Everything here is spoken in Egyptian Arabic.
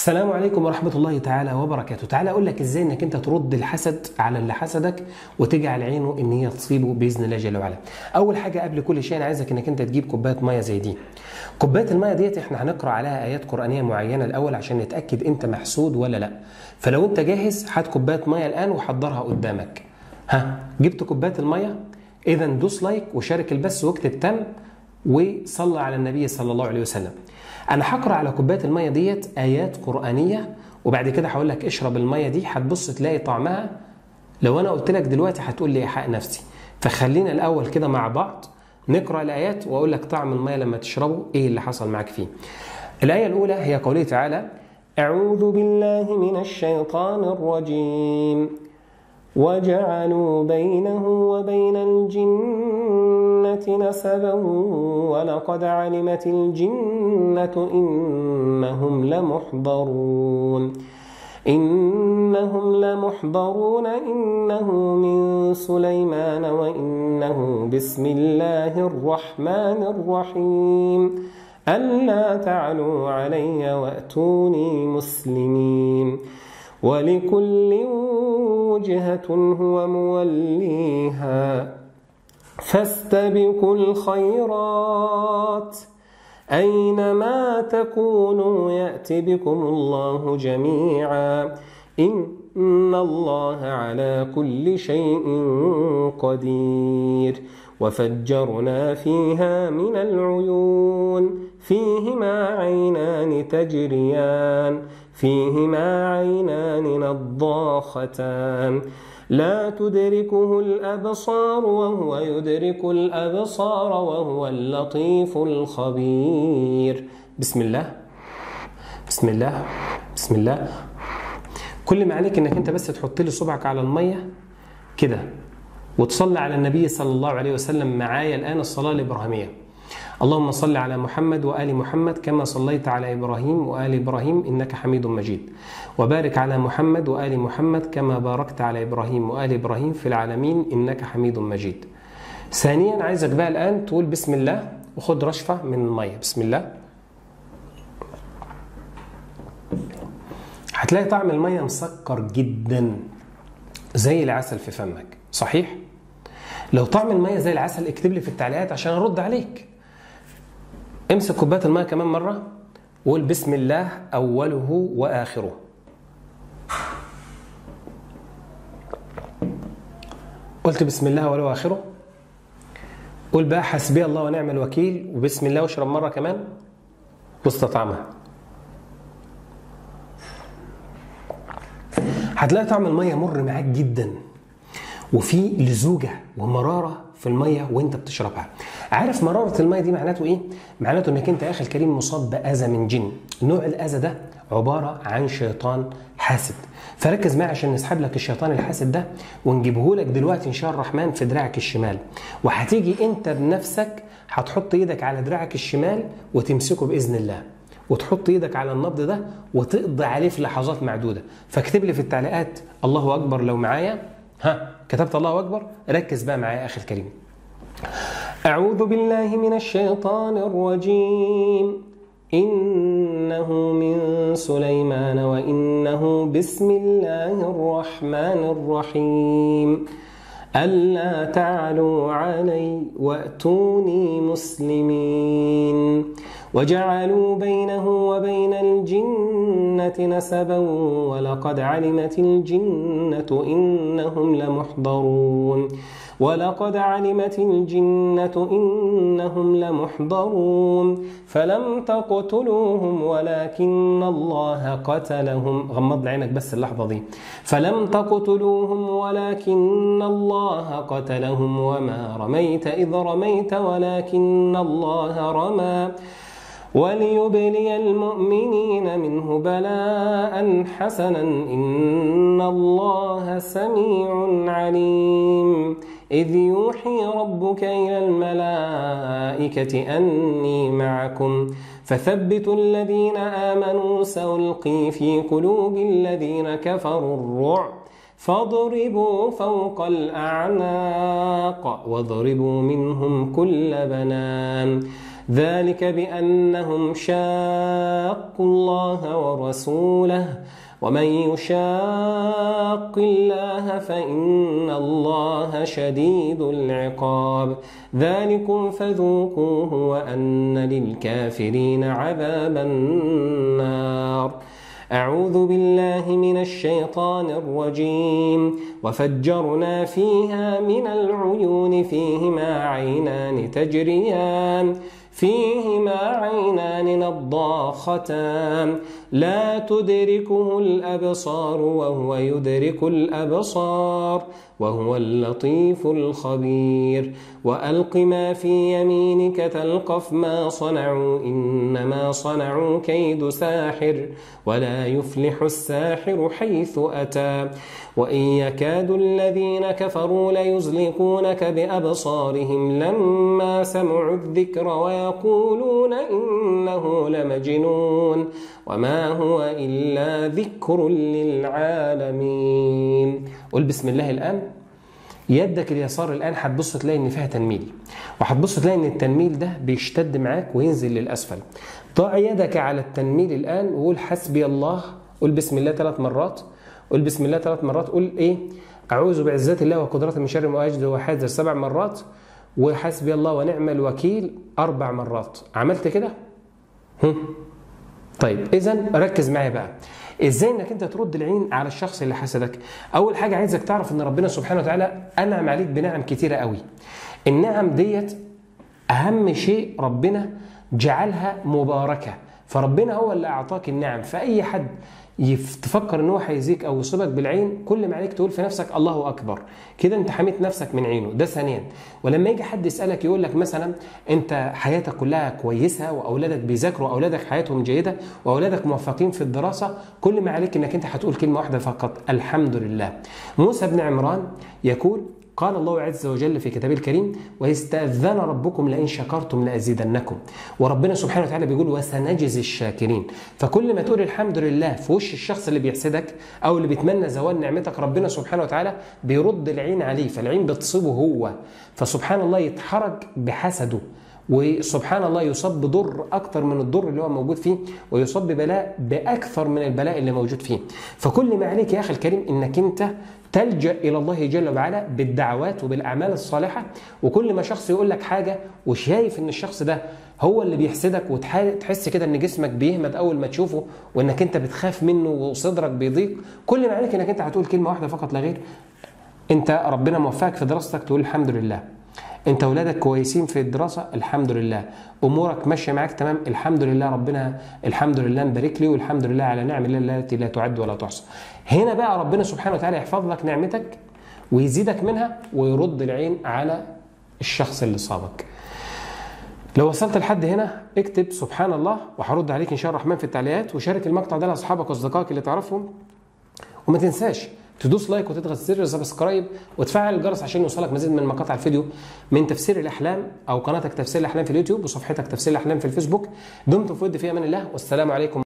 السلام عليكم ورحمة الله تعالى وبركاته تعالى أقول لك إزاي إنك أنت ترد الحسد على اللي حسدك وتجعل عينه إن هي تصيبه بإذن الله جل وعلا أول حاجة قبل كل شيء أنا عايزك إنك أنت تجيب كوباية مية زي دي كوباية المية ديت إحنا هنقرأ عليها آيات قرآنية معينة الأول عشان نتأكد أنت محسود ولا لا فلو أنت جاهز هات كوباية مية الآن وحضرها قدامك ها جبت كوباية المية إذا دوس لايك وشارك البث واكتب تم وصلى على النبي صلى الله عليه وسلم انا هقرا على كوبايه الميه ديت ايات قرانيه وبعد كده هقول لك اشرب الميه دي هتبص تلاقي طعمها لو انا قلت لك دلوقتي هتقول لي يا حق نفسي فخلينا الاول كده مع بعض نقرا الايات واقول لك طعم الميه لما تشربه ايه اللي حصل معاك فيه الايه الاولى هي قوله تعالى اعوذ بالله من الشيطان الرجيم وجعلوا بينه وبين الجنة نسبا ولقد علمت الجنة إنهم لمحضرون إنهم لمحضرون إنه من سليمان وإنه بسم الله الرحمن الرحيم ألا تعلوا علي وأتوني مسلمين ولكل وجهة هو موليها فاستبقوا الخيرات أينما تكونوا يأت بكم الله جميعا إن الله على كل شيء قدير وفجرنا فيها من العيون فيهما عينان تجريان فيهما عينان نضاختان لا تدركه الأبصار وهو يدرك الأبصار وهو اللطيف الخبير بسم الله بسم الله بسم الله كل ما عليك انك انت بس تحط لي صبعك على الميه كده وتصلي على النبي صلى الله عليه وسلم معايا الان الصلاه الابراهيميه اللهم صل على محمد وآل محمد كما صليت على إبراهيم وآل إبراهيم إنك حميد مجيد وبارك على محمد وآل محمد كما باركت على إبراهيم وآل إبراهيم في العالمين إنك حميد مجيد ثانيا عايزك بقى الآن تقول بسم الله وخد رشفة من المية بسم الله هتلاقي طعم المية مسكر جدا زي العسل في فمك صحيح؟ لو طعم المية زي العسل اكتب لي في التعليقات عشان ارد عليك امسك كوبايه الماء كمان مره وقول بسم الله اوله واخره قلت بسم الله اوله واخره قول بقى حسبي الله ونعم الوكيل وبسم الله واشرب مره كمان بص طعمها هتلاقي طعم الميه مر معاك جدا وفي لزوجه ومراره في الميه وانت بتشربها عارف مراره الميه دي معناته ايه معناته انك انت يا اخي الكريم مصاب باذى من جن نوع الاذى ده عباره عن شيطان حاسد فركز معي عشان نسحب لك الشيطان الحاسد ده ونجيبه لك دلوقتي ان شاء الرحمن في دراعك الشمال وهتيجي انت بنفسك هتحط ايدك على دراعك الشمال وتمسكه باذن الله وتحط ايدك على النبض ده وتقضي عليه في لحظات معدوده فاكتب لي في التعليقات الله اكبر لو معايا ها كتبت الله اكبر ركز بقى معايا يا اخي الكريم أعوذ بالله من الشيطان الرجيم إنه من سليمان وإنه بسم الله الرحمن الرحيم ألا تعلوا علي وأتوني مسلمين وجعلوا بينه وبين الجنة نسبا ولقد علمت الجنة إنهم لمحضرون ولقد علمت الجنة إنهم لمحضرون فلم تقتلوهم ولكن الله قتلهم غمض عينك بس اللحظة دي فلم تقتلوهم ولكن الله قتلهم وما رميت إذ رميت ولكن الله رمى وليبلي المؤمنين منه بلاء حسنا إن الله سميع عليم إذ يوحي ربك إلى الملائكة أني معكم فثبتوا الذين آمنوا سألقي في قلوب الذين كفروا الرعب فاضربوا فوق الأعناق واضربوا منهم كل بنان ذلك بأنهم شاقوا الله ورسوله ومن يشاق الله فإن الله شديد العقاب ذلكم فذوقوه وأن للكافرين عذاب النار أعوذ بالله من الشيطان الرجيم وفجرنا فيها من العيون فيهما عينان تجريان فيهما عينان نضاختان لا تدركه الأبصار وهو يدرك الأبصار وهو اللطيف الخبير وألق ما في يمينك تلقف ما صنعوا إنما صنعوا كيد ساحر ولا يفلح الساحر حيث أتى وإن يكاد الذين كفروا ليزلقونك بأبصارهم لما سمعوا الذكر ويقولون إنه لمجنون وما هو إلا ذكر للعالمين قل بسم الله الآن يدك اليسار الآن هتبص تلاقي إن فيها تنميل وهتبص تلاقي إن التنميل ده بيشتد معاك وينزل للأسفل ضع يدك على التنميل الآن وقول حسبي الله قل بسم الله ثلاث مرات قل بسم الله ثلاث مرات قل إيه أعوذ بعزات الله وقدرته من شر ما أجد وحاذر سبع مرات وحسبي الله ونعم الوكيل أربع مرات عملت كده؟ هم؟ طيب إذا ركز معايا بقى ازاي انك انت ترد العين على الشخص اللي حسدك اول حاجه عايزك تعرف ان ربنا سبحانه وتعالى انعم عليك بنعم كتيره قوي النعم ديت اهم شيء ربنا جعلها مباركه فربنا هو اللي اعطاك النعم فاي حد تفكر ان هو هيزيك او يصيبك بالعين كل ما عليك تقول في نفسك الله اكبر كده انت حميت نفسك من عينه ده ثانيا ولما يجي حد يسالك يقول لك مثلا انت حياتك كلها كويسه واولادك بيذاكروا واولادك حياتهم جيده واولادك موفقين في الدراسه كل ما عليك انك انت هتقول كلمه واحده فقط الحمد لله موسى بن عمران يقول قال الله عز وجل في كتابه الكريم واستأذن ربكم لئن شكرتم لأزيدنكم وربنا سبحانه وتعالى بيقول وسنجزي الشاكرين فكل ما تقول الحمد لله في وش الشخص اللي بيحسدك أو اللي بيتمنى زوال نعمتك ربنا سبحانه وتعالى بيرد العين عليه فالعين بتصيبه هو فسبحان الله يتحرج بحسده وسبحان الله يصاب بضر اكتر من الضر اللي هو موجود فيه ويصاب ببلاء باكثر من البلاء اللي موجود فيه فكل ما عليك يا اخي الكريم انك انت تلجا الى الله جل وعلا بالدعوات وبالاعمال الصالحه وكل ما شخص يقول لك حاجه وشايف ان الشخص ده هو اللي بيحسدك وتحس كده ان جسمك بيهمد اول ما تشوفه وانك انت بتخاف منه وصدرك بيضيق كل ما عليك انك انت هتقول كلمه واحده فقط لا غير انت ربنا موفقك في دراستك تقول الحمد لله انت اولادك كويسين في الدراسه الحمد لله امورك ماشيه معاك تمام الحمد لله ربنا الحمد لله مبارك لي والحمد لله على نعم الله التي لا تعد ولا تحصى هنا بقى ربنا سبحانه وتعالى يحفظ لك نعمتك ويزيدك منها ويرد العين على الشخص اللي صابك لو وصلت لحد هنا اكتب سبحان الله وهرد عليك ان شاء الله الرحمن في التعليقات وشارك المقطع ده لاصحابك واصدقائك اللي تعرفهم وما تنساش تدوس لايك وتضغط زر سبسكرايب وتفعل الجرس عشان يوصلك مزيد من مقاطع الفيديو من تفسير الاحلام او قناتك تفسير الاحلام في اليوتيوب وصفحتك تفسير الاحلام في الفيسبوك دمتم في ود في امان الله والسلام عليكم